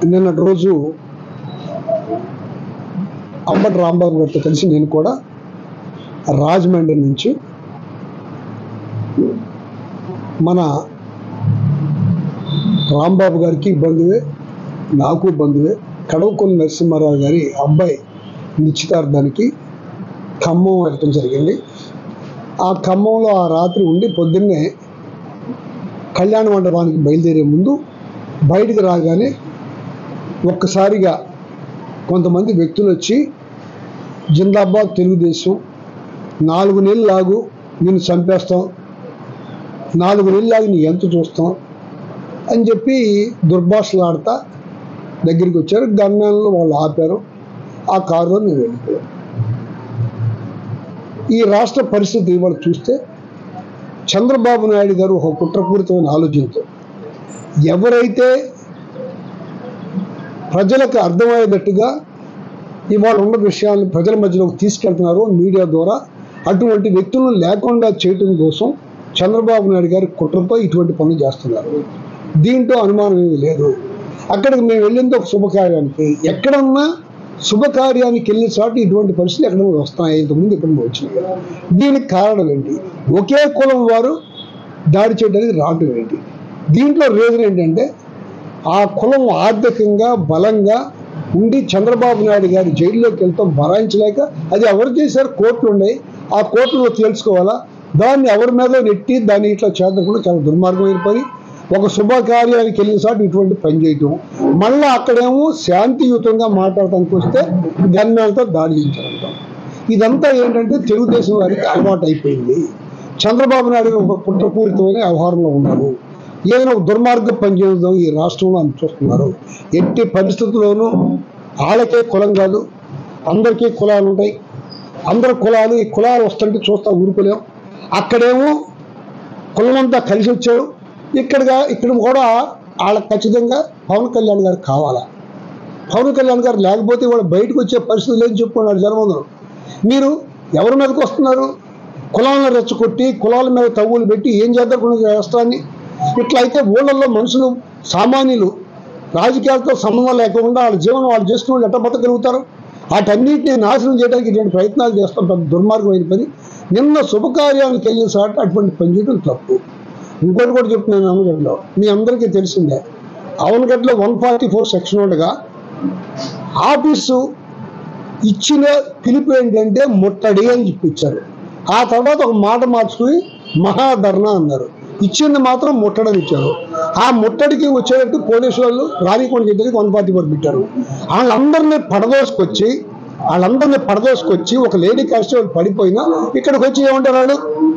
నిన్నటి రోజు అంబటి రాంబాబు గారితో కలిసి నేను కూడా రాజమండ్రి నుంచి మన రాంబాబు గారికి బంధువే నాకు బంధువే కడవకొల్లి నరసింహారావు గారి అబ్బాయి నిశ్చితార్థానికి ఖమ్మం వెళ్ళటం జరిగింది ఆ ఖమ్మంలో ఆ రాత్రి ఉండి పొద్దున్నే కళ్యాణ మండపానికి బయలుదేరే ముందు బయటికి రాగానే ఒక్కసారిగా కొంతమంది వ్యక్తులు వచ్చి జిందాబాద్ తెలుగుదేశం నాలుగు నెలలు లాగు నేను చంపేస్తాం నాలుగు నెలలు లాగి నీ ఎంత చూస్తాం అని చెప్పి దుర్భాషలు ఆడతా దగ్గరికి వచ్చారు గమ్యాలలో వాళ్ళు ఆపారు ఆ కారులో నేను వెళ్ళిపోయాను ఈ రాష్ట్ర పరిస్థితి ఇవాళ చూస్తే చంద్రబాబు నాయుడు గారు ఒక కుట్రపూరితమైన ఆలోచనతో ఎవరైతే ప్రజలకు అర్థమయ్యేటట్టుగా ఇవాళ ఉన్న విషయాలను ప్రజల మధ్యలోకి తీసుకెళ్తున్నారో మీడియా ద్వారా అటువంటి వ్యక్తులను లేకుండా చేయటం కోసం చంద్రబాబు నాయుడు గారి కుట్రతో ఇటువంటి పనులు చేస్తున్నారు దీంట్లో అనుమానం ఏమీ లేదు అక్కడికి మేము వెళ్ళింది ఒక శుభకార్యానికి ఎక్కడన్నా శుభకార్యానికి వెళ్ళిన చోట ఇటువంటి పరిస్థితులు ఎక్కడన్నా వస్తున్నాయి ఇంతకుముందు ఎక్కడ వచ్చినాయి దీనికి కారణం ఏంటి ఒకే కులం వారు దాడి చేయడానికి రావటం ఏంటి దీంట్లో రీజన్ ఏంటంటే ఆ కులం ఆర్థికంగా బలంగా ఉండి చంద్రబాబు నాయుడు గారి జైల్లోకి వెళ్తాం భరాయించలేక అది ఎవరు చేశారు కోర్టులు ఉన్నాయి ఆ కోర్టులో తేల్చుకోవాలా దాన్ని ఎవరి మీద నెట్టి దాన్ని ఇట్లా చేద్దాం కూడా చాలా దుర్మార్గమైన పని ఒక శుభకార్యానికి వెళ్ళిన సార్ ఇటువంటి పని చేయటం మళ్ళీ అక్కడేమో శాంతియుతంగా మాట్లాడటానికి వస్తే గన్మేలతో దాడి చేయించాలంటాం ఇదంతా ఏంటంటే తెలుగుదేశం వారికి అలవాటు అయిపోయింది చంద్రబాబు నాయుడు గారు ఒక కుట్రపూరితమైన వ్యవహారంలో ఉన్నారు ఏదైనా ఒక దుర్మార్గ పని చేద్దాం ఈ రాష్ట్రంలో అని చూస్తున్నారు ఎట్టి పరిస్థితుల్లోనూ వాళ్ళకే కులం కాదు అందరికీ కులాలు ఉంటాయి అందరు కులాలు ఈ కులాలు వస్తుంటే చూస్తా ఊరుకోలేం అక్కడేమో కులం అంతా కలిసి వచ్చారు ఇక్కడగా ఇక్కడ కూడా వాళ్ళకి ఖచ్చితంగా పవన్ కళ్యాణ్ గారు కావాలా పవన్ కళ్యాణ్ గారు లేకపోతే కూడా బయటకు వచ్చే పరిస్థితి లేని చెప్పుకున్నారు జనమందరం మీరు ఎవరి మీదకి వస్తున్నారు కులాలను రెచ్చగొట్టి కులాల మీద తవ్వులు పెట్టి ఏం చేద్దాం రాష్ట్రాన్ని ఇట్లా అయితే ఊళ్ళల్లో మనుషులు సామాన్యులు రాజకీయాలతో సంబంధం లేకుండా వాళ్ళ జీవనం వాళ్ళు చేసుకుని వాళ్ళు ఎట్ట బతకగలుగుతారు వాటన్నిటిని నాశనం చేయడానికి ఇటువంటి ప్రయత్నాలు చేస్తాం పెద్ద దుర్మార్గమైన పని నిన్న శుభకార్యానికి వెళ్ళిన సాట అటువంటి పని చేయడం తప్పు ఇంకోటి కూడా చెప్తున్నాను అవనగడ్డలో మీ అందరికీ తెలిసిందే అవనగడ్డలో వన్ ఫార్టీ ఫోర్ సెక్షన్ ఉండగా ఆఫీసు ఇచ్చిన పిలుపు ఏంటంటే ముట్టడి అని చెప్పించారు ఆ తర్వాత ఒక మాట మార్చుకుని మహాధర్ణ అన్నారు ఇచ్చింది మాత్రం ముట్టడని ఇచ్చారు ఆ ముట్టడికి వచ్చేటట్టు పోలీసు వాళ్ళు రానికుండా చెప్పేది వన్ ఫార్టీ ఫోర్ పెట్టారు వాళ్ళందరినీ పడదోసుకొచ్చి వాళ్ళందరినీ పడదోసుకొచ్చి ఒక లేడీ కానిస్టేబుల్ పడిపోయినా ఇక్కడికి వచ్చి ఏమంటారు వాళ్ళు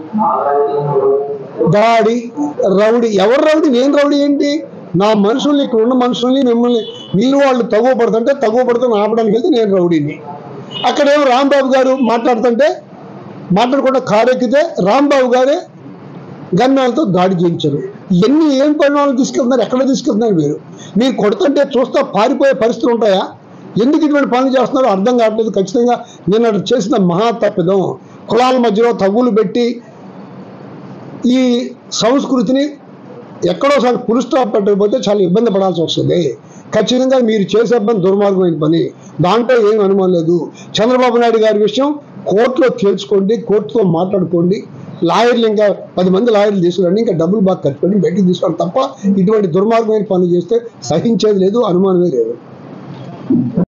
దాడి రౌడీ ఎవరు రౌడీ నేను రౌడీ ఏంటి నా మనుషుల్ని ఇక్కడ ఉన్న మనుషుల్ని మిమ్మల్ని మీరు వాళ్ళు తగువ పడుతుంటే తగువ పడుతున్న ఆపడానికి వెళ్తే నేను రౌడీని అక్కడేమో రాంబాబు గారు మాట్లాడుతుంటే మాట్లాడకుండా కారు ఎక్కితే రాంబాబు గారే గన్నాలతో దాడి చేయించారు ఇవన్నీ ఏం పరిణామాలు తీసుకెళ్తున్నారు ఎక్కడ తీసుకెళ్తున్నారు మీరు మీరు కొడుతుంటే చూస్తా పారిపోయే పరిస్థితులు ఉంటాయా ఎందుకు ఇటువంటి పనులు చేస్తున్నారో అర్థం కావట్లేదు ఖచ్చితంగా నేను అటు చేసిన మహా తప్పిదం కులాల మధ్యలో తవ్వులు పెట్టి ఈ సంస్కృతిని ఎక్కడోసారి పులు స్టాప్ పెట్టకపోతే చాలా ఇబ్బంది పడాల్సి వస్తుంది ఖచ్చితంగా మీరు చేసే పని దుర్మార్గమైన పని దాంట్లో ఏం అనుమానం లేదు చంద్రబాబు నాయుడు గారి విషయం కోర్టులో తేల్చుకోండి కోర్టుతో మాట్లాడుకోండి లాయర్లు ఇంకా పది మంది లాయర్లు తీసుకురండి ఇంకా డబ్బులు బాగా ఖర్చు పెట్టి బయటికి తీసుకోండి తప్ప ఇటువంటి దుర్మార్గమైన పనులు చేస్తే సహించేది లేదు అనుమానమే లేదు